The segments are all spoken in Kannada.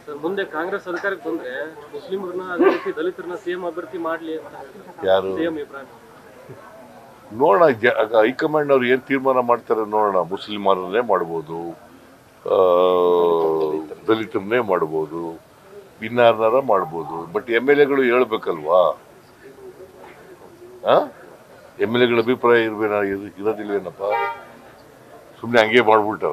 ಸರ್ ಮುಂದೆ ಕಾಂಗ್ರೆಸ್ ಅಧಿಕಾರಕ್ಕೆ ಬಂದ್ರೆ ಮುಸ್ಲಿಮರನ್ನ ಅದೇ ರೀತಿ ದಲಿತರನ್ನ ಸಿಎಂ ಅಭ್ಯರ್ಥಿ ಮಾಡ್ಲಿ ಅಂತ ಯಾರು ಸಿಎಂ ಇಬ್ರಾಹಿಂ ನೋಡೋಣ ಜ- ಆಗ ಹೈಕಮಾಂಡ್ ಅವ್ರು ಏನ್ ತೀರ್ಮಾನ ಮಾಡ್ತಾರೆ ನೋಡೋಣ ಮುಸ್ಲಿಮರನ್ನೇ ಮಾಡ್ಬೋದು ಆ, ದಲಿತರನ್ನೇ ಮಾಡ್ಬೋದು ಇನ್ನಾರನಾರ ಮಾಡ್ಬೋದು ಬಟ್ ಎಮ್ ಎಲ್ ಎಗಳು ಹೇಳ್ಬೇಕಲ್ವಾ ಎಮ್ ಎಲ್ ಎಗಳ ಅಭಿಪ್ರಾಯ ಇರ್ಬೇನ ಇರ್- ಇರೋದಿಲ್ವೇನಪ್ಪ ಸುಮ್ಮನೆ ಹಂಗೆ ಮಾಡ್ಬಿಟ್ಟಾರ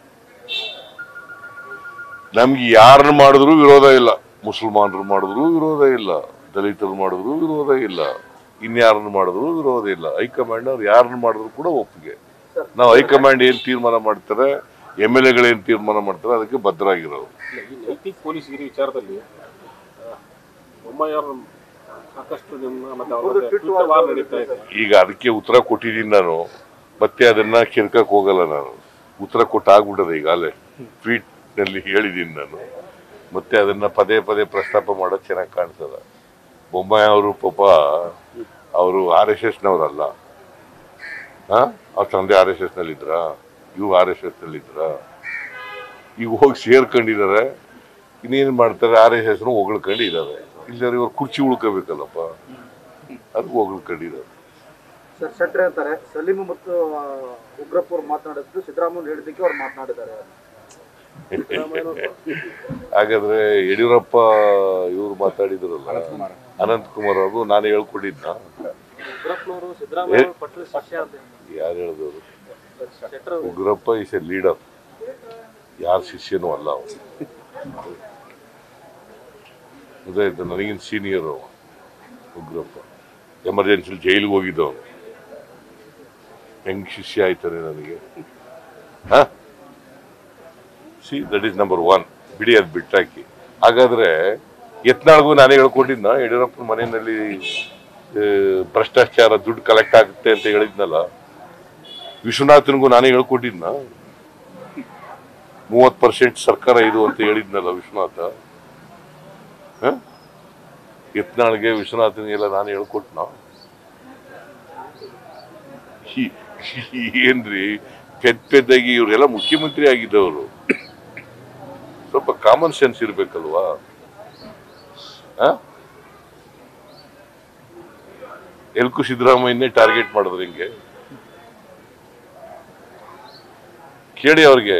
ನಮ್ಗೆ ಯಾರನ್ನ ಮಾಡಿದ್ರು ವಿರೋಧ ಇಲ್ಲ ಮುಸಲ್ಮಾನರು ಮಾಡಿದ್ರು ವಿರೋಧ ಇಲ್ಲ ದಲಿತರು ಮಾಡಿದ್ರು ವಿರೋಧ ಇಲ್ಲ ಇನ್ಯಾರನ್ನ ಮಾಡಿದ್ರು ವಿರೋಧ ಇಲ್ಲ ಹೈಕಮಾಂಡ್ ಅವ್ರು ಯಾರನ್ನ ಮಾಡಿದ್ರು ಕೂಡ ಒಪ್ಪಿಗೆ ನಾವು ಹೈಕಮಾಂಡ್ ಏನ್ ತೀರ್ಮಾನ ಮಾಡ್ತಾರೆ ಎಮ್ ಎಲ್ ಎಗಳು ಏನ್ ತೀರ್ಮಾನ ಮಾಡ್ತಾರೆ ಅದಕ್ಕೆ ಭದ್ರಾಗಿರೋರು ಇಲ್ಲ, ಈ ನೈತಿಕ ಪೊಲೀಸ್ಗಿರಿ ವಿಚಾರದಲ್ಲಿ ಆ, ಬೊಮ್ಮಾಯಿಯವರು ಸಾಕಷ್ಟು ನಿಮ್ಮ ಮತ್ತೆ ಅವ್ರ ಬಗ್ಗೆ ಟ್ವಿಟರ್ ವಾರ್ ನಡೀತಾ ಇದೆ ಈಗ ಅದಕ್ಕೆ ಉತ್ತರ ಕೊಟ್ಟಿದ್ದೀನಿ ನಾನು ಮತ್ತೆ ಅದನ್ನ ಕೆರ್ಕಕ್ ಹೋಗಲ್ಲ ನಾನು ಉತ್ತರ ಕೊಟ್ಟು ಆಗ್ಬಿಟ್ಟದೆ ಈಗಾಗಲೇ ಟ್ವೀಟ್ ನಲ್ಲಿ ಹೇಳಿದ್ದೀನಿ ನಾನು ಮತ್ತೆ ಅದನ್ನ ಪದೇ ಪದೇ ಪ್ರಸ್ತಾಪ ಮಾಡೋದು ಚೆನ್ನಾಗಿ ಕಾಣ್ತದ ಬೊಮ್ಮಾಯಿ ಅವರು ಪಾಪ ಅವರು ಆರ್ ಎಸ್ ಎಸ್ ನವರಲ್ಲ ಹಾ ಅವ್ರ ತಂದೆ ಆರ್ ಎಸ್ ಎಸ್ ನಲ್ಲಿದ್ರ ಇವು ಆರ್ ಎಸ್ ಎಸ್ ನಲ್ಲಿದ್ರ ಈಗ ಹೋಗಿ ಸೇರ್ಕೊಂಡಿದ್ದಾರೆ ಇನ್ನೇನ್ ಮಾಡ್ತಾರೆ ಆರ್ ಎಸ್ ಎಸ್ ಹೊಗಳ್ಕೊಂಡಿದ್ದಾರೆ ಇಲ್ಲದ್ರೆ ಇವ್ರು ಕುರ್ಚಿ ಉಳ್ಕೋಬೇಕಲ್ಲಪ್ಪ ಅದಕ್ಕೆ ಹೊಗಳ್ಕೊಂಡಿದ್ದಾರೆ ಸರ್ ಶೆಟ್ರೆ ಅಂತಾರೆ ಸಲೀಮ್ ಮತ್ತು ಆ, ಉಗ್ರಪ್ಪ ಅವ್ರು ಮಾತನಾಡಿದ್ದು ಸಿದ್ದರಾಮಯ್ಯ ಹೇಳಿದ್ದಕ್ಕೆ ಅವ್ರು ಮಾತನಾಡಿದ್ದಾರೆ ಹಾಗಾದ್ರೆ ಯಡಿಯೂರಪ್ಪ ಇವ್ರು ಮಾತಾಡಿದ್ರಲ್ಲ ಅನಂತ್ ಕುಮಾರ್ ಅವರು ನಾನು ಹೇಳ್ಕೊಟ್ಟಿದ್ನ ಉಗ್ರಪ್ಪನವರು ಸಿದ್ದರಾಮಯ್ಯ ಅವ್ರ ಪಟ್ಟದ ಶಿಷ್ಯ ಅಂತ ಯಾರು ಹೇಳಿದವರು ಶೆಟ್ಟರ್ ಅವರು ಉಗ್ರಪ್ಪ ಇಸ್ ಎ ಲೀಡರ್ ಯಾರ ಶಿಷ್ಯನೂ ಅಲ್ಲ ಅವನು ಗೊತ್ತಾಯ್ತು ನನಗಿನ್ ಸೀನಿಯರ್ ಅವ ಉಗ್ರಪ್ಪ ಎಮರ್ಜೆನ್ಸಿಲಿ ಜೈಲಿಗೆ ಹೋಗಿದ್ದವನು ಹೆಂಗ್ ಶಿಷ್ಯ ಆಯ್ತಾನೆ ನನಗೆ see that is number one ಬಿಡಿ ಅದು ಬಿಟ್ಟಾಕಿ ಹಾಗಾದ್ರೆ ಯತ್ನಾಳ್ಗೂ ನಾನೇ ಹೇಳ್ಕೊಂಡಿದ್ನ ಯಡಿಯೂರಪ್ಪನ ಮನೆಯಲ್ಲಿ ಆ, ಭ್ರಷ್ಟಾಚಾರ ದುಡ್ಡು ಕಲೆಕ್ಟ್ ಆಗುತ್ತೆ ಅಂತ ಹೇಳಿದ್ನಲ್ಲ ವಿಶ್ವನಾಥನ್ಗೂ ನಾನೇ ಹೇಳ್ಕೊಟ್ಟಿದ್ನ ಮೂವತ್ ಪರ್ಸೆಂಟ್ ಸರ್ಕಾರ ಇದು ಅಂತ ಹೇಳಿದ್ನಲ್ಲ ವಿಶ್ವನಾಥ ಹ? ಯತ್ನಾಳ್ಗೆ ವಿಶ್ವನಾಥನ್ಗೆಲ್ಲ ನಾನು ಹೇಳ್ಕೊಟ್ನ ಈ- ಏನ್ರಿ ಪೆದ್ ಪೆದ್ದಾಗಿ ಇವರೆಲ್ಲ ಮುಖ್ಯಮಂತ್ರಿ ಆಗಿದ್ದವರು ಸ್ವಲ್ಪ ಕಾಮನ್ ಸೆನ್ಸ್ ಇರ್ಬೇಕಲ್ವಾ ಹ? ಎಲ್ಕು ಸಿದ್ದರಾಮಯ್ಯನೇ ಟಾರ್ಗೆಟ್ ಮಾಡಿದ್ರೆ ಹಿಂಗೆ ಕೇಳಿ ಅವ್ರಿಗೆ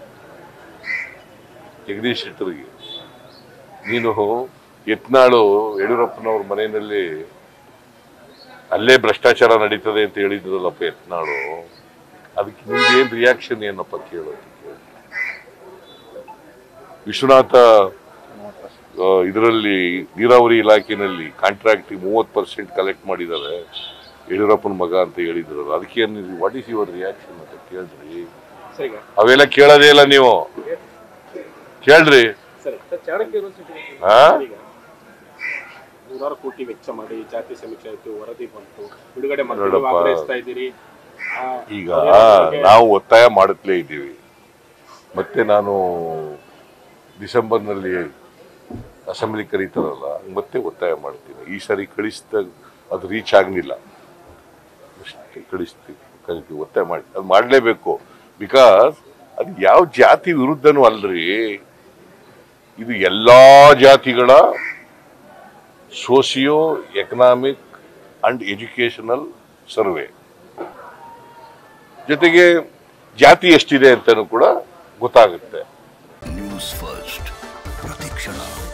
ಜಗದೀಶ್ ಶೆಟ್ಟರಿಗೆ ನೀನು ಯತ್ನಾಳು ಯಡಿಯೂರಪ್ಪನವ್ರ ಮನೆಯಲ್ಲಿ ಅಲ್ಲೇ ಭ್ರಷ್ಟಾಚಾರ ನಡೀತದೆ ಅಂತ ಹೇಳಿದ್ರಲ್ಲಪ್ಪ ಯತ್ನಾಳು ಅದಕ್ಕೆ ನಿಮ್ದೇನ್ ರಿಯಾಕ್ಷನ್ ಏನಪ್ಪ ಕೇಳೋದು ವಿಶ್ವನಾಥ ಇದರಲ್ಲಿ ನೀರಾವರಿ ಇಲಾಖೆಯಲ್ಲಿ ಕಾಂಟ್ರಾಕ್ಟ್ ಮೂವತ್ ಪರ್ಸೆಂಟ್ ಕಲೆಕ್ಟ್ ಮಾಡಿದ್ದಾರೆ ಯಡಿಯೂರಪ್ಪನ ಮಗ ಅಂತ ಹೇಳಿದ್ರಲ್ಲ ಅದಕ್ಕೆ ವಾಟ್ ಈಸ್ ಯುವರ್ ರಿಯಾಕ್ಷನ್ ಅಂತ ಕೇಳ್ರಿ ಸರಿ ಈಗ ಅವೆಲ್ಲ ಕೇಳೋದೇ ಇಲ್ಲ ನೀವು ಕೇಳ್ರಿ ಸರಿ ಸರ್ ಚಾಣಕ್ಯ ಯೂನಿವರ್ಸಿಟಿ ಹಾ ಈಗ ನೂರಾರು ಕೋಟಿ ವೆಚ್ಚ ಮಾಡಿ ಜಾತಿ ಸಮೀಕ್ಷೆ ಆಯ್ತು ವರದಿ ಬಂತು ಬಿಡುಗಡೆ ಮಾಡಿ ನೀವು ನೋಡಪ್ಪ. ಆಗ್ರಹಿಸ್ತಾ ಇದ್ದೀರಿ ಆ, ಈಗ ಅದೇನೋ ಬಗ್ಗೆ- ನಾವು ಒತ್ತಾಯ ಮಾಡುತ್ತಲೇ ಇದ್ದೀವಿ ಮತ್ತೆ ನಾನು ಡಿಸೆಂಬರ್ನಲ್ಲಿ ಅಸೆಂಬ್ಲಿ ಕರೀತಾರಲ್ಲ ಮತ್ತೆ ಒತ್ತಾಯ ಮಾಡ್ತೀನಿ ಈ ಸಾರಿ ಕಳಿಸಿದಾಗ ಅದು ರೀಚ್ ಆಗಲಿಲ್ಲ ಅಷ್ಟೇ ಕಳಿಸ್ತೀವಿ ಕರಿತೀವಿ ಒತ್ತಾಯ ಮಾಡಿ ಅದು ಮಾಡಲೇಬೇಕು ಬಿಕಾಸ್ ಅದು ಯಾವ ಜಾತಿ ವಿರುದ್ಧನೂ ಅಲ್ರಿ ಇದು ಎಲ್ಲಾ ಜಾತಿಗಳ socio economic and educational survey ಜೊತೆಗೆ ಜಾತಿ ಎಷ್ಟಿದೆ ಅಂತಲೂ ಕೂಡ ಗೊತ್ತಾಗುತ್ತೆ ನ್ಯೂಸ್ ಫಸ್ಟ್ ಪ್ರತಿಕ್ಷಣ